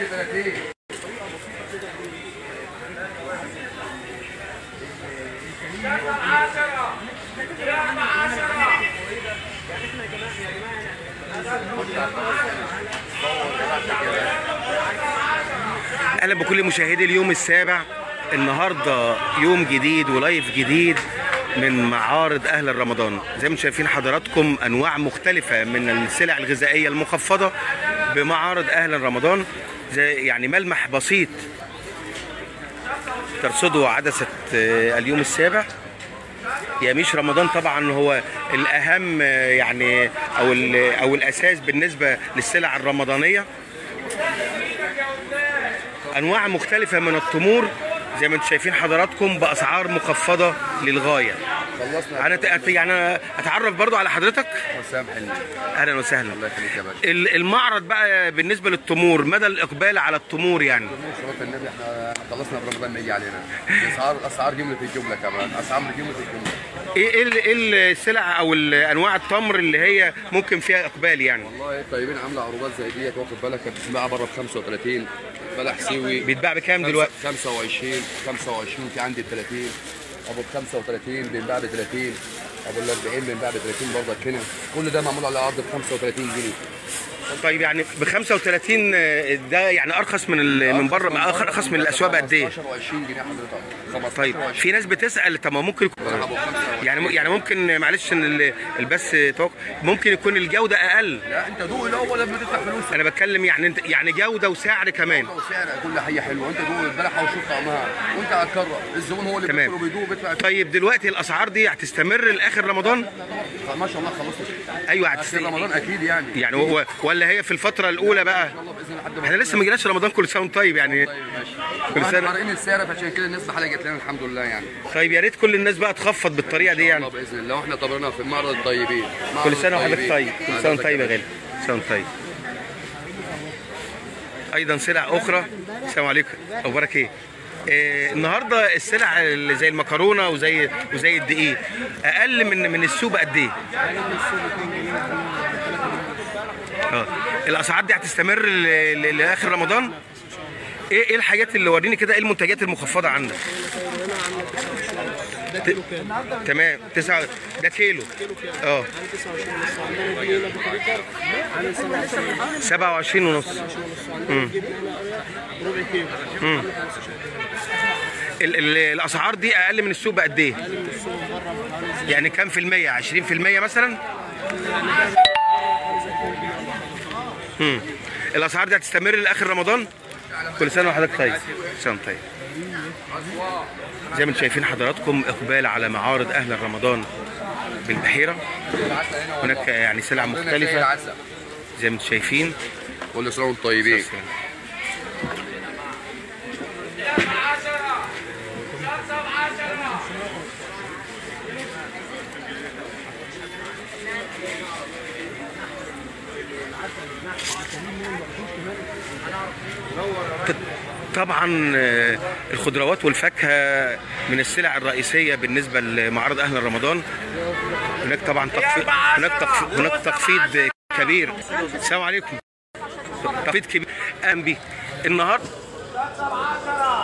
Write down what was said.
اهلا بكل مشاهدي اليوم السابع النهارده يوم جديد ولايف جديد من معارض اهل رمضان زي ما انتم شايفين حضراتكم انواع مختلفه من السلع الغذائيه المخفضه بمعارض اهل رمضان زي يعني ملمح بسيط ترصده عدسه آه، اليوم السابع يميش رمضان طبعا هو الاهم آه، يعني او ال- او الاساس بالنسبه للسلع الرمضانيه انواع مختلفه من التمور زي ما انتم شايفين حضراتكم باسعار مخفضه للغايه خلصنا انا ت- يعني اتعرف برضو على حضرتك حسام حلمي اهلا وسهلا الله يخليك يا باشا ال- المعرض بقى بالنسبه للتمور مدى الاقبال على التمور يعني صلاة النبي احنا خلصنا برمضان ما يجي علينا الاسعار الاسعار جمله الجمله كمان اسعار جمله الجمله ايه ايه ال- ايه السلع او ال- انواع التمر اللي هي ممكن فيها اقبال يعني والله طيبين عامله عروضات زي ديت واخد بالك كانت بتتباع بره ب 35 بلح سيوي بيتباع بكام دلوقتي 25 25 في عندي ب 30 ابو ب 35 بينباع ب 30 ابو ال 40 بينباع ب 30 برضك هنا كل ده معمول على عرض ب 35 جنيه طيب يعني ب 35 آه، ده يعني ارخص من ال- من بره ما أخ- ارخص من الاسواق بقد ايه 15 و20 جنيه حضرتك 15 طيب و20 في ناس بتسال طب ما ممكن يكون بلح ابو 25 يعني م- يعني ممكن معلش ان ال- البث توق- ممكن يكون الجوده اقل لا انت دوق الاول قبل ما تدفع فلوس انا بتكلم يعني انت يعني جوده وسعر كمان وسعر كل حاجه حلوه انت دوق البلحه وشوف طعمها وانت هتكرر الزبون هو اللي تمام. بياكل وبيدوق بيدفع طيب دلوقتي الاسعار دي هتستمر لاخر رمضان ما شاء الله خلصنا ايوه اخر هتست... رمضان اكيد يعني يعني هو ولا هي في الفتره الاولى بقى ان شاء الله باذن الله لحد ما احنا لسه ما جيناش رمضان كل سنه وانت طيب يعني طيب ماشي كل كل سنة. سنه حارقين السعر فعشان كده الناس بحالها جت لنا الحمد لله يعني طيب يا ريت كل الناس بقى تخفض بالطريقه دي الله يعني باذن الله واحنا طبعنا في معرض الطيبين معرض كل سنه وحضرتك الطيبين. طيب كل سنه وانت طيب يا غالي كل سنه وانت طيب ايضا سلع اخرى السلام عليكم اخبارك ايه إيه النهارده السلع اللي زي المكرونه وزي وزي الدقيق اقل من من السوق قد ايه؟ اه الاسعار دي هتستمر ل- ل- لاخر رمضان؟ ايه ايه الحاجات اللي وريني كده ايه المنتجات المخفضه عندك؟ ت- تمام تسعة ده كيلو اه 27 ونص ال ال الاسعار دي اقل من السوق بقد ايه؟ يعني كام في المية؟ 20 في المية مثلا؟ مم. الاسعار دي هتستمر لاخر رمضان؟ كل سنه وحضرتك طيب كل سنه وأنت طيب زي ما انتم شايفين حضراتكم اقبال على معارض اهل رمضان بالبحيره هناك يعني سلع مختلفه زي ما انتم شايفين كل سنه وانتم طيبين طبعا آه، الخضروات والفاكهه من السلع الرئيسيه بالنسبه لمعارض اهل رمضان هناك طبعا تخفيض هناك تخفيض هناك تخفيض كبير السلام عليكم تخفيض كبير قام بيه النهارده